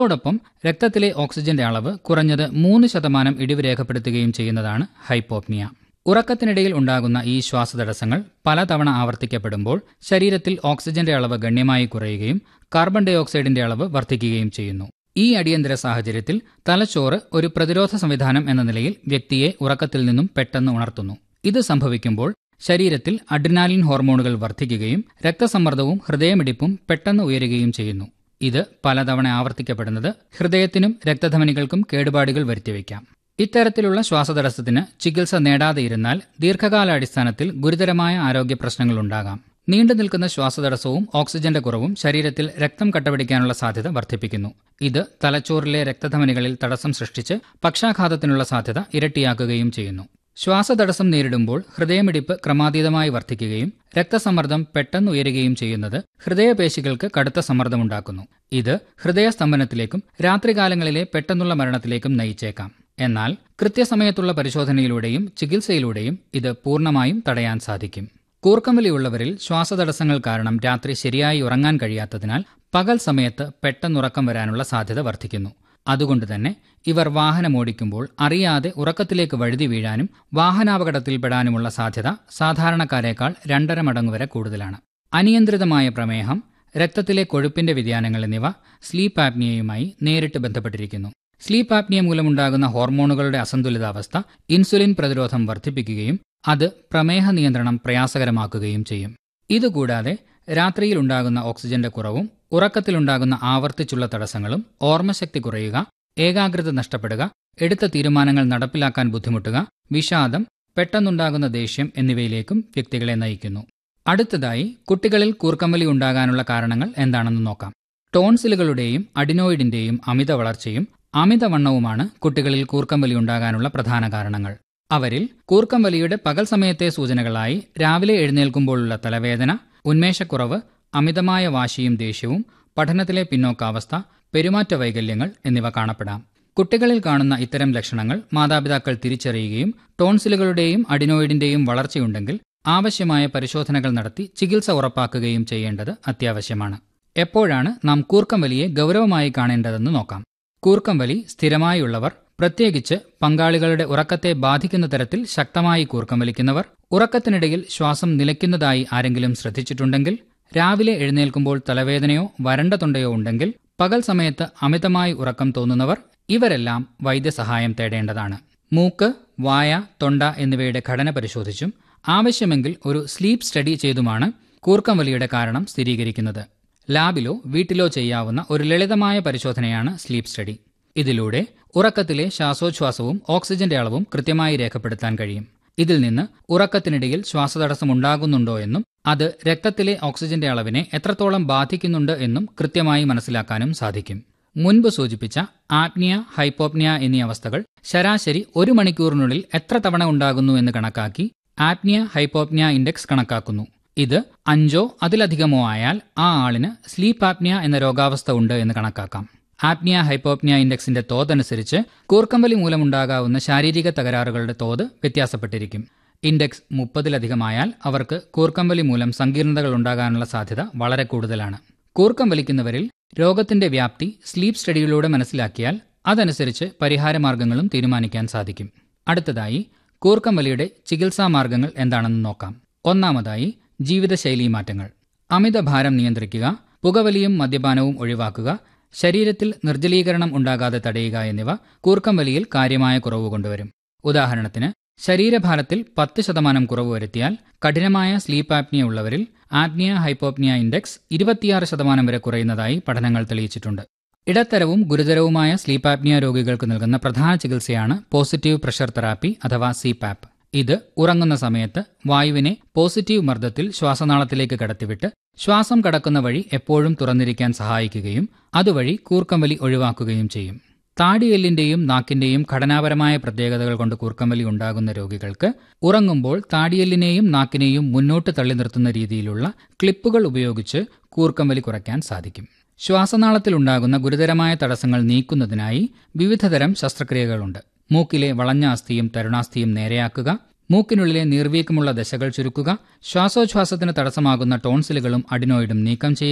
അതോടൊപ്പം രക്തത്തിലെ ഓക്സിജന്റെ അളവ് കുറഞ്ഞത് മൂന്ന് ശതമാനം ഇടിവ് രേഖപ്പെടുത്തുകയും ചെയ്യുന്നതാണ് ഹൈപ്പോപ്നിയ ഉറക്കത്തിനിടയിൽ ഉണ്ടാകുന്ന ഈ ശ്വാസതടസ്സങ്ങൾ പലതവണ ആവർത്തിക്കപ്പെടുമ്പോൾ ശരീരത്തിൽ ഓക്സിജന്റെ അളവ് ഗണ്യമായി കുറയുകയും കാർബൺ ഡൈ ഓക്സൈഡിന്റെ അളവ് വർദ്ധിക്കുകയും ചെയ്യുന്നു ഈ അടിയന്തര സാഹചര്യത്തിൽ തലച്ചോറ് ഒരു പ്രതിരോധ സംവിധാനം എന്ന നിലയിൽ വ്യക്തിയെ ഉറക്കത്തിൽ നിന്നും പെട്ടെന്ന് ഉണർത്തുന്നു ഇത് സംഭവിക്കുമ്പോൾ ശരീരത്തിൽ അഡ്രിനാലിൻ ഹോർമോണുകൾ വർദ്ധിക്കുകയും രക്തസമ്മർദ്ദവും ഹൃദയമിടിപ്പും പെട്ടെന്ന് ഉയരുകയും ചെയ്യുന്നു ഇത് പലതവണ ആവർത്തിക്കപ്പെടുന്നത് ഹൃദയത്തിനും രക്തധമനികൾക്കും കേടുപാടുകൾ വരുത്തിവെക്കാം ഇത്തരത്തിലുള്ള ശ്വാസതടസ്സത്തിന് ചികിത്സ നേടാതെ ഇരുന്നാൽ ദീർഘകാലാടിസ്ഥാനത്തിൽ ഗുരുതരമായ ആരോഗ്യ പ്രശ്നങ്ങൾ ഉണ്ടാകാം നീണ്ടു നിൽക്കുന്ന ശ്വാസതടസ്സവും ഓക്സിജന്റെ കുറവും ശരീരത്തിൽ രക്തം കട്ടപിടിക്കാനുള്ള സാധ്യത വർദ്ധിപ്പിക്കുന്നു ഇത് തലച്ചോറിലെ രക്തധമനികളിൽ തടസ്സം സൃഷ്ടിച്ച് പക്ഷാഘാതത്തിനുള്ള സാധ്യത ഇരട്ടിയാക്കുകയും ചെയ്യുന്നു ശ്വാസതടസ്സം നേരിടുമ്പോൾ ഹൃദയമിടിപ്പ് ക്രമാതീതമായി വർദ്ധിക്കുകയും രക്തസമ്മർദ്ദം പെട്ടെന്ന് ഉയരുകയും ചെയ്യുന്നത് ഹൃദയപേശികൾക്ക് കടുത്ത സമ്മർദ്ദമുണ്ടാക്കുന്നു ഇത് ഹൃദയസ്തംഭനത്തിലേക്കും രാത്രികാലങ്ങളിലെ പെട്ടെന്നുള്ള മരണത്തിലേക്കും നയിച്ചേക്കാം എന്നാൽ കൃത്യസമയത്തുള്ള പരിശോധനയിലൂടെയും ചികിത്സയിലൂടെയും ഇത് പൂർണ്ണമായും തടയാൻ സാധിക്കും കൂർക്കംവലിയുള്ളവരിൽ ശ്വാസതടസ്സങ്ങൾ കാരണം രാത്രി ശരിയായി ഉറങ്ങാൻ കഴിയാത്തതിനാൽ പകൽ സമയത്ത് പെട്ടെന്നുറക്കം വരാനുള്ള സാധ്യത വർദ്ധിക്കുന്നു അതുകൊണ്ട് തന്നെ ഇവർ വാഹനമോടിക്കുമ്പോൾ അറിയാതെ ഉറക്കത്തിലേക്ക് വഴുതി വീഴാനും വാഹനാപകടത്തിൽപ്പെടാനുമുള്ള സാധ്യത സാധാരണക്കാരേക്കാൾ രണ്ടര മടങ്ങ് വരെ കൂടുതലാണ് അനിയന്ത്രിതമായ പ്രമേഹം രക്തത്തിലെ കൊഴുപ്പിന്റെ വ്യതിയാനങ്ങൾ എന്നിവ സ്ലീപ്പ് ആപ്നിയയുമായി നേരിട്ട് ബന്ധപ്പെട്ടിരിക്കുന്നു സ്ലീപ്പ് ആപ്നിയ മൂലമുണ്ടാകുന്ന ഹോർമോണുകളുടെ അസന്തുലിതാവസ്ഥ ഇൻസുലിൻ പ്രതിരോധം വർദ്ധിപ്പിക്കുകയും അത് പ്രമേഹ നിയന്ത്രണം പ്രയാസകരമാക്കുകയും ചെയ്യും ഇതുകൂടാതെ രാത്രിയിൽ ഉണ്ടാകുന്ന ഓക്സിജന്റെ കുറവും ഉറക്കത്തിലുണ്ടാകുന്ന ആവർത്തിച്ചുള്ള തടസ്സങ്ങളും ഓർമ്മശക്തി കുറയുക ഏകാഗ്രത നഷ്ടപ്പെടുക എടുത്ത തീരുമാനങ്ങൾ നടപ്പിലാക്കാൻ ബുദ്ധിമുട്ടുക വിഷാദം പെട്ടെന്നുണ്ടാകുന്ന ദേഷ്യം എന്നിവയിലേക്കും വ്യക്തികളെ നയിക്കുന്നു അടുത്തതായി കുട്ടികളിൽ കൂർക്കമ്പലി ഉണ്ടാകാനുള്ള കാരണങ്ങൾ എന്താണെന്ന് നോക്കാം ടോൺസിലുകളുടെയും അഡിനോയിഡിന്റെയും അമിത വളർച്ചയും അമിതവണ്ണവുമാണ് കുട്ടികളിൽ കൂർക്കമ്പലി ഉണ്ടാകാനുള്ള പ്രധാന കാരണങ്ങൾ അവരിൽ കൂർക്കംവലിയുടെ പകൽ സമയത്തെ സൂചനകളായി രാവിലെ എഴുന്നേൽക്കുമ്പോഴുള്ള തലവേദന ഉന്മേഷക്കുറവ് അമിതമായ വാശിയും ദേഷ്യവും പഠനത്തിലെ പിന്നോക്കാവസ്ഥ പെരുമാറ്റ വൈകല്യങ്ങൾ എന്നിവ കാണപ്പെടാം കുട്ടികളിൽ കാണുന്ന ഇത്തരം ലക്ഷണങ്ങൾ മാതാപിതാക്കൾ തിരിച്ചറിയുകയും ടോൺസിലുകളുടെയും അഡിനോയിഡിന്റെയും വളർച്ചയുണ്ടെങ്കിൽ ആവശ്യമായ പരിശോധനകൾ നടത്തി ചികിത്സ ഉറപ്പാക്കുകയും ചെയ്യേണ്ടത് അത്യാവശ്യമാണ് എപ്പോഴാണ് നാം കൂർക്കംവലിയെ ഗൗരവമായി കാണേണ്ടതെന്ന് നോക്കാം കൂർക്കംവലി സ്ഥിരമായുള്ളവർ പ്രത്യേകിച്ച് പങ്കാളികളുടെ ഉറക്കത്തെ ബാധിക്കുന്ന തരത്തിൽ ശക്തമായി കൂർക്കം വലിക്കുന്നവർ ഉറക്കത്തിനിടയിൽ ശ്വാസം നിലയ്ക്കുന്നതായി ആരെങ്കിലും ശ്രദ്ധിച്ചിട്ടുണ്ടെങ്കിൽ രാവിലെ എഴുന്നേൽക്കുമ്പോൾ തലവേദനയോ വരണ്ട തൊണ്ടയോ ഉണ്ടെങ്കിൽ പകൽ സമയത്ത് അമിതമായി ഉറക്കം തോന്നുന്നവർ ഇവരെല്ലാം വൈദ്യസഹായം തേടേണ്ടതാണ് മൂക്ക് വായ തൊണ്ട എന്നിവയുടെ ഘടന പരിശോധിച്ചും ആവശ്യമെങ്കിൽ ഒരു സ്ലീപ്പ് സ്റ്റഡി ചെയ്തുമാണ് കൂർക്കം വലിയുടെ കാരണം സ്ഥിരീകരിക്കുന്നത് ലാബിലോ വീട്ടിലോ ചെയ്യാവുന്ന ഒരു ലളിതമായ പരിശോധനയാണ് സ്ലീപ്പ് സ്റ്റഡി ഇതിലൂടെ ഉറക്കത്തിലെ ശ്വാസോച്ഛ്വാസവും ഓക്സിജന്റെ അളവും കൃത്യമായി രേഖപ്പെടുത്താൻ കഴിയും ഇതിൽ നിന്ന് ഉറക്കത്തിനിടയിൽ ശ്വാസതടസ്സം ഉണ്ടാകുന്നുണ്ടോ എന്നും അത് രക്തത്തിലെ ഓക്സിജന്റെ അളവിനെ എത്രത്തോളം ബാധിക്കുന്നുണ്ട് എന്നും കൃത്യമായി മനസ്സിലാക്കാനും സാധിക്കും മുൻപ് സൂചിപ്പിച്ച ആപ്നിയ ഹൈപ്പോപ്നിയ എന്നീ അവസ്ഥകൾ ശരാശരി ഒരു മണിക്കൂറിനുള്ളിൽ എത്ര തവണ ഉണ്ടാകുന്നു എന്ന് കണക്കാക്കി ആപ്നിയ ഹൈപ്പോപ്നിയ ഇൻഡെക്സ് കണക്കാക്കുന്നു ഇത് അഞ്ചോ അതിലധികമോ ആയാൽ ആ ആളിന് സ്ലീപ്പ് ആപ്നിയ എന്ന രോഗാവസ്ഥ ഉണ്ട് എന്ന് കണക്കാക്കാം ആപ്നിയ ഹൈപ്പോപ്നിയ ഇൻഡെക്സിന്റെ തോതനുസരിച്ച് കൂർക്കമ്പലി മൂലമുണ്ടാകാവുന്ന ശാരീരിക തകരാറുകളുടെ തോത് വ്യത്യാസപ്പെട്ടിരിക്കും ഇൻഡെക്സ് മുപ്പതിലധികമായാൽ അവർക്ക് കൂർക്കമ്പലി മൂലം സങ്കീർണതകൾ ഉണ്ടാകാനുള്ള സാധ്യത വളരെ കൂടുതലാണ് കൂർക്കം വലിക്കുന്നവരിൽ രോഗത്തിന്റെ വ്യാപ്തി സ്ലീപ്പ് സ്റ്റഡിയിലൂടെ മനസ്സിലാക്കിയാൽ അതനുസരിച്ച് പരിഹാരമാർഗങ്ങളും തീരുമാനിക്കാൻ സാധിക്കും അടുത്തതായി കൂർക്കം വലിയുടെ ചികിത്സാ മാർഗങ്ങൾ എന്താണെന്ന് നോക്കാം ഒന്നാമതായി ജീവിതശൈലീ മാറ്റങ്ങൾ അമിതഭാരം നിയന്ത്രിക്കുക പുകവലിയും മദ്യപാനവും ഒഴിവാക്കുക ശരീരത്തിൽ നിർജ്ജലീകരണം ഉണ്ടാകാതെ തടയുക എന്നിവ കൂർക്കം വലിയിൽ കാര്യമായ കുറവ് കൊണ്ടുവരും ഉദാഹരണത്തിന് ശരീരഭാരത്തിൽ പത്ത് ശതമാനം കുറവ് വരുത്തിയാൽ കഠിനമായ സ്ലീപ്പ് ആപ്നിയ ഉള്ളവരിൽ ആപ്നിയ ഹൈപ്പോപ്നിയ ഇൻഡെക്സ് ഇരുപത്തിയാറ് ശതമാനം വരെ കുറയുന്നതായി പഠനങ്ങൾ തെളിയിച്ചിട്ടുണ്ട് ഇടത്തരവും ഗുരുതരവുമായ സ്ലീപ്പ് ആപ്നിയ രോഗികൾക്ക് നൽകുന്ന പ്രധാന ചികിത്സയാണ് പോസിറ്റീവ് പ്രഷർ തെറാപ്പി അഥവാ സിപാപ്പ് ഇത് ഉറങ്ങുന്ന സമയത്ത് വായുവിനെ പോസിറ്റീവ് മർദ്ദത്തിൽ ശ്വാസനാളത്തിലേക്ക് കടത്തിവിട്ട് ശ്വാസം കടക്കുന്ന വഴി എപ്പോഴും തുറന്നിരിക്കാൻ സഹായിക്കുകയും അതുവഴി കൂർക്കംവലി ഒഴിവാക്കുകയും ചെയ്യും താടിയെല്ലിന്റെയും നാക്കിന്റെയും ഘടനാപരമായ പ്രത്യേകതകൾ കൊണ്ട് കൂർക്കംവലി ഉണ്ടാകുന്ന രോഗികൾക്ക് ഉറങ്ങുമ്പോൾ താടിയെല്ലിനെയും നാക്കിനെയും മുന്നോട്ട് തള്ളി നിർത്തുന്ന രീതിയിലുള്ള ക്ലിപ്പുകൾ ഉപയോഗിച്ച് കൂർക്കംവലി കുറയ്ക്കാൻ സാധിക്കും ശ്വാസനാളത്തിൽ ഉണ്ടാകുന്ന ഗുരുതരമായ തടസ്സങ്ങൾ നീക്കുന്നതിനായി വിവിധതരം ശസ്ത്രക്രിയകളുണ്ട് മൂക്കിലെ വളഞ്ഞ അസ്ഥിയും തരുണാസ്ഥിയും നേരെയാക്കുക മൂക്കിനുള്ളിലെ നീർവീക്കമുള്ള ദശകൾ ചുരുക്കുക ശ്വാസോച്ഛ്വാസത്തിന് തടസ്സമാകുന്ന ടോൺസിലുകളും അഡിനോയിഡും നീക്കം ചെയ്യുക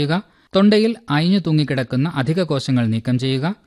തൊണ്ടയിൽ അയഞ്ഞു തൂങ്ങിക്കിടക്കുന്ന അധിക കോശങ്ങൾ നീക്കം ചെയ്യുക